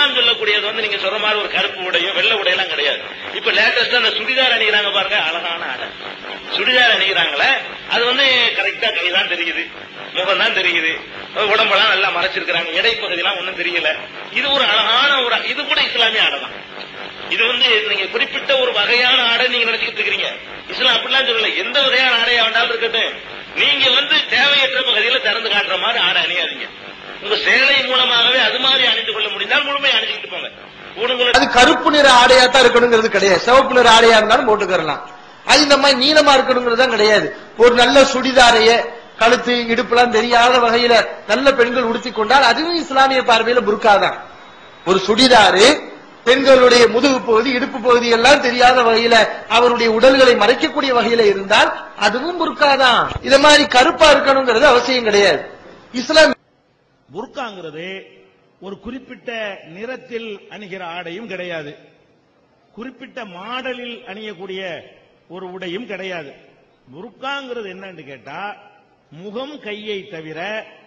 இஸ்லாம் சொல்லக்கூடியது வந்து நீங்க சொல்ற மாதிரி ஒரு கருப்பு உடையும் வெள்ளை உடையெல்லாம் கிடையாது இப்ப லேட்டஸ்டா அந்த சுடிதார் அணிகிறாங்க பாருங்க அழகான ஆடை சுடிதார் அணிகிறாங்களே அது வந்து கரெக்டா கைதான் தெரியுது முகம் தான் தெரியுது உடம்பெல்லாம் நல்லா மறைச்சிருக்கிறாங்க இடைப்பகுதியெல்லாம் ஒண்ணும் தெரியல இது ஒரு அழகான ஒரு இது கூட இஸ்லாமிய ஆடை தான் இது வந்து நீங்க குறிப்பிட்ட ஒரு வகையான ஆடை நீங்க நினைச்சுக்கிட்டு இருக்கிறீங்க இஸ்லாம் அப்படிலாம் சொல்லல எந்த வகையான ஆடையா வேண்டாலும் இருக்கட்டும் நீங்க வந்து தேவையற்ற பகுதியில திறந்து காட்டுற மாதிரி ஆடை அணியாதீங்க உங்க சேலை மூலமாகவே அது மாதிரி அணிந்து கொள்ள முடிந்தால் முழுமையை அணிஞ்சுக்கிட்டு போங்க ஊனங்களை அது கருப்பு நிற ஆடையா தான் இருக்கணுங்கிறது கிடையாது சிவப்பு நிற ஆடையா இருந்தாலும் போட்டுக்கிறலாம் அது இந்த மாதிரி நீளமா இருக்கணுங்கிறது தான் கிடையாது ஒரு நல்ல சுடிதாரைய கழுத்து இடுப்புலாம் தெரியாத வகையில நல்ல பெண்கள் உடுத்தி கொண்டால் அதுவும் இஸ்லாமிய பார்வையில புர்காதான் ஒரு சுடிதாரு பெண்களுடைய முதுகு பகுதி இடுப்பு பகுதி எல்லாம் தெரியாத வகையில அவருடைய உடல்களை மறைக்கக்கூடிய வகையில இருந்தால் அதுவும் புர்காதான் இத மாதிரி கருப்பா இருக்கணுங்கிறது அவசியம் கிடையாது இஸ்லாம் புர்காங்கிறது ஒரு குறிப்பிட்ட நிறத்தில் அணிகிற ஆடையும் கிடையாது குறிப்பிட்ட மாடலில் அணியக்கூடிய ஒரு உடையும் கிடையாது புர்காங்கிறது என்னன்னு கேட்டா முகம் கையை தவிர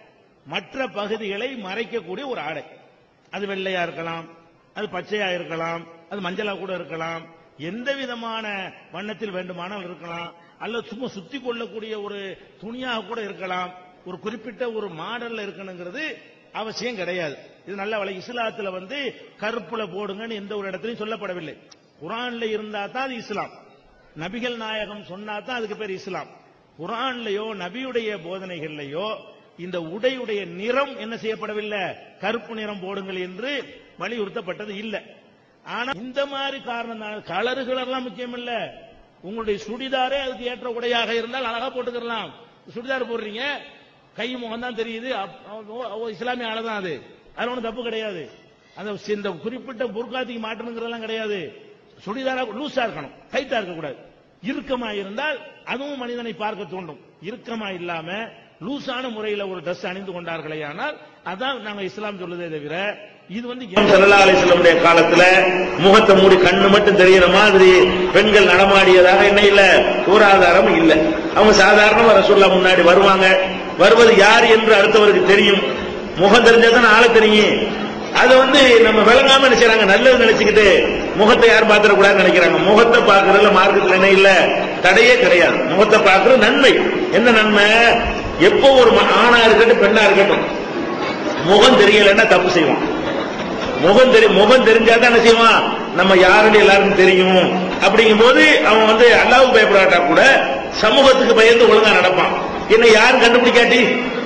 மற்ற பகுதிகளை மறைக்கக்கூடிய ஒரு ஆடை அது வெள்ளையா இருக்கலாம் அது பச்சையா இருக்கலாம் அது மஞ்சளா கூட இருக்கலாம் எந்த விதமான வண்ணத்தில் வேண்டுமானால் இருக்கலாம் அல்லது சும்மா சுத்தி கொள்ளக்கூடிய ஒரு துணியாக கூட இருக்கலாம் ஒரு குறிப்பிட்ட ஒரு மாடல்ல இருக்கணுங்கிறது அவசியம் கிடையாது இது நல்ல வலை இஸ்லாத்துல வந்து கருப்புல போடுங்கன்னு எந்த ஒரு இடத்துலயும் சொல்லப்படவில்லை குரான்ல இருந்தா தான் அது இஸ்லாம் நபிகள் நாயகம் சொன்னா தான் அதுக்கு பேர் இஸ்லாம் குரான்லயோ நபியுடைய போதனைகள்லயோ இந்த உடையுடைய நிறம் என்ன செய்யப்படவில்லை கருப்பு நிறம் போடுங்கள் என்று வலியுறுத்தப்பட்டது இல்ல ஆனா இந்த மாதிரி காரணம் கலர்கள் எல்லாம் முக்கியம் இல்ல உங்களுடைய சுடிதாரே அதுக்கு ஏற்ற உடையாக இருந்தால் அழகா போட்டுக்கலாம் சுடிதார் போடுறீங்க கை முகம் தான் தெரியுது அப்- ஓ- ஓ, இஸ்லாமிய ஆளை தான் அது அதுல ஒன்றும் தப்பு கிடையாது அந்த சி- இந்த குறிப்பிட்ட புர்காத்திக்கு மாற்றணுங்கிறதெல்லாம் கிடையாது சுடிதாரா லூசா இருக்கணும் டைட்டா இருக்கக்கூடாது இறுக்கமா இருந்தால் அதுவும் மனிதனை பார்க்க தூண்டும் இறுக்கமா இல்லாம லூசான முறையில ஒரு ட்ரெஸ் அணிந்து கொண்டார்களே ஆனால் அதான் நாங்க இஸ்லாம் சொல்லுதே தவிர இது வந்து சல்லல்லாஹு அலைஹி வஸல்லமுடைய காலத்துல முகத்தை மூடி கண்ணு மட்டும் தெரியற மாதிரி பெண்கள் நடமாடியதாக என்ன இல்ல ஒரு ஆதாரம் இல்ல அவங்க சாதாரணமா ரசூல்லா முன்னாடி வருவாங்க வருவது யார் என்று அடுத்தவருக்கு தெரியும் முகம் தெரிஞ்சாதான் ஆள தெரியும் அதை வந்து நம்ம விளங்காம என்ன செய்றாங்க நல்லது நினைச்சுக்கிட்டு முகத்தை யார் பாத்திர கூடாதுன்னு நினைக்கிறாங்க முகத்தை பாக்குறதுல மார்க்கத்துல என்ன இல்ல தடையே கிடையாது முகத்தை பாக்குறது நன்மை என்ன நன்மை எப்போ ஒரு ம- ஆணா இருக்கட்டும் பெண்ணா இருக்கட்டும் முகம் தெரியலன்னா தப்பு செய்வான் முகம் தெரி முகம் தெரிஞ்சா தான் என்ன செய்வான் நம்ம யாருன்னு எல்லாருக்கும் தெரியும் அப்படிங்கும் போது அவன் வந்து அல்லாஹ் பயப்படாட்டா கூட சமூகத்துக்கு பயந்து ஒழுங்கா நடப்பான் என்ன யாரும் கண்டுபிடிக்காட்டி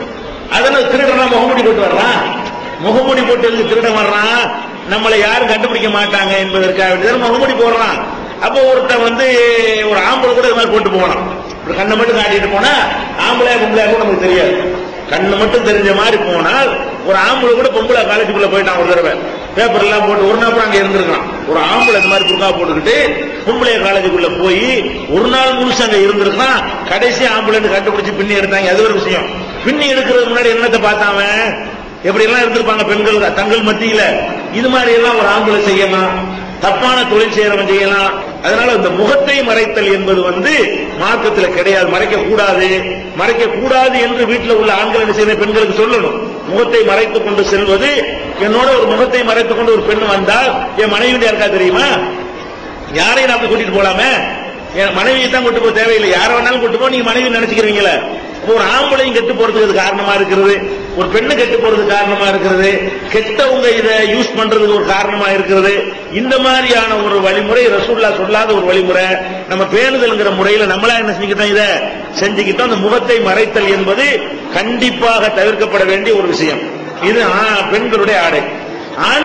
அதனால திருடனா முகமூடி போட்டு வர்றான் முகமூடி போட்டு எதுக்கு திருடன் வர்றான் நம்மளை யாரும் கண்டுபிடிக்க மாட்டாங்க என்பதற்காக வேண்டியதான் முகமூடி போடுறான் அப்போ ஒருத்தன் வந்து ஒரு ஆம்பளை கூட இது மாதிரி போட்டு போனான் ஒரு கண்ணை மட்டும் காட்டிட்டு போனா ஆம்பளை பொம்பளையா கூட நமக்கு தெரியாது கண்ணு மட்டும் தெரிஞ்ச மாதிரி போனால் ஒரு ஆம்பளை கூட பொம்பளை காலேஜுக்குள்ள போயிட்டான் ஒரு தடவை பேப்பர் எல்லாம் போட்டு ஒரு நாள் அங்க இருந்திருக்கான் ஒரு ஆம்பளை இந்த மாதிரி புர்கா போட்டுக்கிட்டு பொம்பளை காலேஜுக்குள்ள போய் ஒரு நாள் முழுசு அங்க இருந்திருக்கான் கடைசி ஆம்பளைன்னு கண்டுபிடிச்சு பின்னி எடுத்தாங்க அது ஒரு விஷயம் பின்னி எடுக்கிறதுக்கு முன்னாடி என்னத்தை பார்த்தாம எப்படி எல்லாம் இருந்திருப்பாங்க பெண்கள் தங்கள் மத்தியில இது மாதிரி எல்லாம் ஒரு ஆம்பளை செய்யலாம் தப்பான தொழில் செய்யறவன் செய்யலாம் அதனால இந்த முகத்தை மறைத்தல் என்பது வந்து மார்க்கத்துல கிடையாது மறைக்க கூடாது மறைக்க கூடாது என்று வீட்டில் உள்ள ஆண்கள் என்ன செய்யணும் பெண்களுக்கு சொல்லணும் முகத்தை மறைத்துக் கொண்டு செல்வது என்னோட ஒரு முகத்தை மறைத்துக் கொண்டு ஒரு பெண் வந்தால் என் மனைவி யாருக்கா தெரியுமா யாரையும் நாம கூட்டிட்டு போலாமே என் மனைவியை தான் கூட்டு போக தேவையில்லை யாரை வேணாலும் கூட்டு போ நீங்க மனைவி நினைச்சுக்கிறீங்களே அப்போ ஒரு ஆம்பளையும் கெட்டு போறதுக்கு அது காரணமா இருக்கிறது ஒரு பெண்ணு கெட்டு போறதுக்கு காரணமா இருக்கிறது கெட்டவங்க இதை யூஸ் பண்றதுக்கு ஒரு காரணமா இருக்கிறது இந்த மாதிரியான ஒரு வழிமுறை ரசூல்லா சொல்லாத ஒரு வழிமுறை நம்ம பேணுதல்ங்கிற முறையில நம்மளா என்ன செஞ்சுக்கிட்டோம் இதை செஞ்சுக்கிட்டோம் அந்த முகத்தை மறைத்தல் என்பது கண்டிப்பாக தவிர்க்கப்பட வேண்டிய ஒரு விஷயம் இது ஆ- பெண்களுடைய ஆடை ஆண்